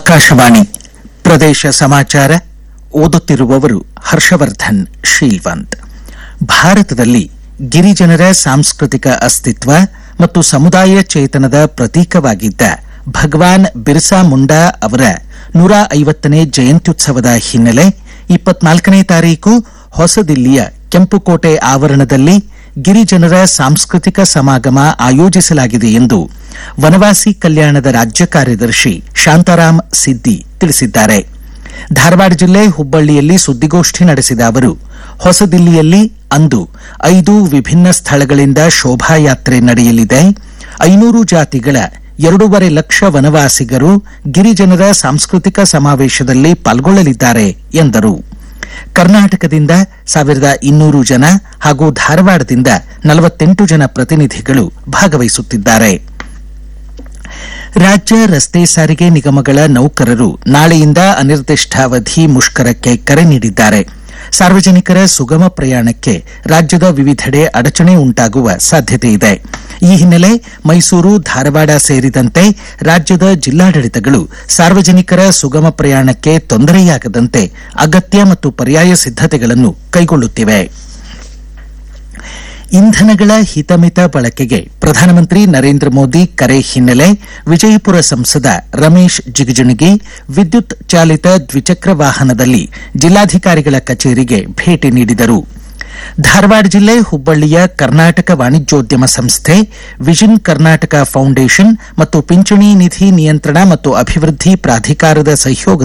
ಆಕಾಶವಾಣಿ ಪ್ರದೇಶ ಸಮಾಚಾರ ಓದುತ್ತಿರುವವರು ಹರ್ಷವರ್ಧನ್ ಶೀಲ್ವಂತ್ ಭಾರತದಲ್ಲಿ ಗಿರಿಜನರ ಸಾಂಸ್ಕೃತಿಕ ಅಸ್ತಿತ್ವ ಮತ್ತು ಸಮುದಾಯ ಚೇತನದ ಪ್ರತೀಕವಾಗಿದ್ದ ಭಗವಾನ್ ಬಿರ್ಸಾ ಮುಂಡಾ ಅವರ ನೂರ ಐವತ್ತನೇ ಜಯಂತ್ಯುತ್ಸವದ ಹಿನ್ನೆಲೆ ಇಪ್ಪತ್ನಾಲ್ಕನೇ ತಾರೀಕು ಹೊಸದಿಲ್ಲಿಯ ಕೆಂಪುಕೋಟೆ ಆವರಣದಲ್ಲಿ ಗಿರಿಜನರ ಸಾಂಸ್ಕೃತಿಕ ಸಮಾಗಮ ಆಯೋಜಿಸಲಾಗಿದೆ ಎಂದು ವನವಾಸಿ ಕಲ್ಯಾಣದ ರಾಜ್ಯ ಕಾರ್ಯದರ್ಶಿ ಶಾಂತಾರಾಮ್ ಸಿದ್ದಿ ತಿಳಿಸಿದ್ದಾರೆ ಧಾರವಾಡ ಜಿಲ್ಲೆ ಹುಬ್ಬಳ್ಳಿಯಲ್ಲಿ ಸುದ್ದಿಗೋಷ್ಠಿ ನಡೆಸಿದ ಅವರು ಹೊಸದಿಲ್ಲಿಯಲ್ಲಿ ಅಂದು ಐದು ವಿಭಿನ್ನ ಸ್ಥಳಗಳಿಂದ ಶೋಭಾಯಾತ್ರೆ ನಡೆಯಲಿದೆ ಐನೂರು ಜಾತಿಗಳ ಎರಡೂವರೆ ಲಕ್ಷ ವನವಾಸಿಗರು ಗಿರಿಜನರ ಸಾಂಸ್ಕೃತಿಕ ಸಮಾವೇಶದಲ್ಲಿ ಪಾಲ್ಗೊಳ್ಳಲಿದ್ದಾರೆ ಎಂದರು ಕರ್ನಾಟಕದಿಂದ ಸಾವಿರದ ಇನ್ನೂರು ಜನ ಹಾಗೂ ಧಾರವಾಡದಿಂದ ನಲವತ್ತೆಂಟು ಜನ ಪ್ರತಿನಿಧಿಗಳು ಭಾಗವಹಿಸುತ್ತಿದ್ದಾರೆ ರಾಜ್ಯ ರಸ್ತೆ ಸಾರಿಗೆ ನಿಗಮಗಳ ನೌಕರರು ನಾಳೆಯಿಂದ ಅನಿರ್ದಿಷ್ಟಾವಧಿ ಮುಷ್ಕರಕ್ಕೆ ಕರೆ ನೀಡಿದ್ದಾರೆ ಸಾರ್ವಜನಿಕರ ಸುಗಮ ಪ್ರಯಾಣಕ್ಕೆ ರಾಜ್ಯದ ವಿವಿಧೆಡೆ ಅಡಚಣೆ ಉಂಟಾಗುವ ಸಾಧ್ಯತೆ ಇದೆ ಈ ಹಿನ್ನೆಲೆ ಮೈಸೂರು ಧಾರವಾಡ ಸೇರಿದಂತೆ ರಾಜ್ಯದ ಜಿಲ್ಲಾಡಳಿತಗಳು ಸಾರ್ವಜನಿಕರ ಸುಗಮ ಪ್ರಯಾಣಕ್ಕೆ ತೊಂದರೆಯಾಗದಂತೆ ಅಗತ್ಯ ಮತ್ತು ಪರ್ಯಾಯ ಸಿದ್ಧತೆಗಳನ್ನು ಕೈಗೊಳ್ಳುತ್ತಿವೆ ಇಂಧನಗಳ ಹಿತಮಿತ ಬಳಕೆಗೆ ಪ್ರಧಾನಮಂತ್ರಿ ನರೇಂದ್ರ ಮೋದಿ ಕರೆ ಹಿನ್ನೆಲೆ ವಿಜಯಪುರ ಸಂಸದ ರಮೇಶ್ ಜಿಗಜಿಣಗಿ ವಿದ್ಯುತ್ ಚಾಲಿತ ದ್ವಿಚಕ್ರ ವಾಹನದಲ್ಲಿ ಜಿಲ್ಲಾಧಿಕಾರಿಗಳ ಕಚೇರಿಗೆ ಭೇಟಿ ನೀಡಿದರು ಧಾರವಾಡ ಜಿಲ್ಲೆ ಹುಬ್ಬಳ್ಳಿಯ ಕರ್ನಾಟಕ ವಾಣಿಜ್ಯೋದ್ಯಮ ಸಂಸ್ಥೆ ವಿಷನ್ ಕರ್ನಾಟಕ ಫೌಂಡೇಶನ್ ಮತ್ತು ಪಿಂಚಣಿ ನಿಧಿ ನಿಯಂತ್ರಣ ಮತ್ತು ಅಭಿವೃದ್ಧಿ ಪ್ರಾಧಿಕಾರದ ಸಹಯೋಗದಲ್ಲಿ